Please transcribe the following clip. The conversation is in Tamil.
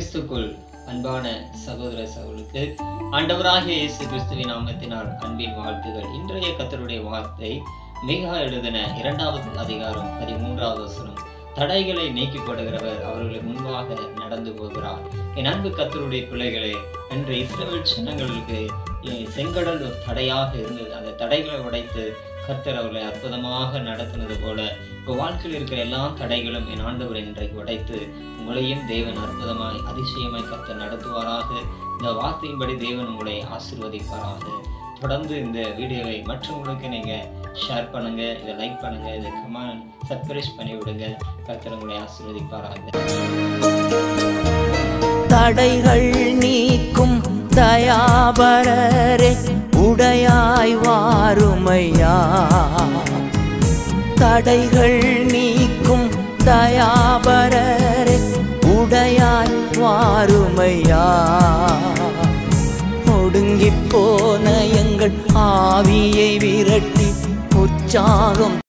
கிறிஸ்துக்குள் அன்பான சகோதர சகோதரருக்கு ஆண்டவராகிய இயேசு கிறிஸ்துவின் நாமத்தினால் அன்பின் வாழ்த்துகள் இன்றைய கத்தருடைய வார்த்தை மிகா எழுதின இரண்டாவது அதிகாரம் பதிமூன்றாவது வசனம் தடைகளை நீக்கி போடுகிறவர் அவர்களுக்கு முன்பாக நடந்து போகிறார் என் அன்பு கத்தருடைய பிள்ளைகளே இன்று இஸ்ரவேல் சின்னங்களுக்கு செங்கடல் ஒரு தடையாக இருந்தது அந்த தடைகளை உடைத்து கர்த்தர் அவர்களை அற்புதமாக நடத்தினது போல இப்போ வாழ்க்கையில் இருக்கிற எல்லா தடைகளும் என் ஆண்டவர் இன்றைக்கு உடைத்து உங்களையும் தேவன் அற்புதமாய் அதிசயமாய் கர்த்தர் நடத்துவாராக இந்த வார்த்தையின்படி தேவன் உங்களை ஆசிர்வதிப்பாராக தொடர்ந்து இந்த வீடியோவை மற்றவங்களுக்கு நீங்க ஷேர் பண்ணுங்க இதை லைக் பண்ணுங்க இதை கமெண்ட் சப்ஸ்கிரைப் பண்ணி விடுங்க கர்த்தர் உங்களை ஆசீர்வதிப்பாராக தடைகள் நீக்கும் தயாபரரே உடையாய் வாருமையா தடைகள் நீக்கும் தயாபரரே உடையாய் வாருமையா ஒடுங்கிப் போன எங்கள் ஆவியை விரட்டி உற்சாகம்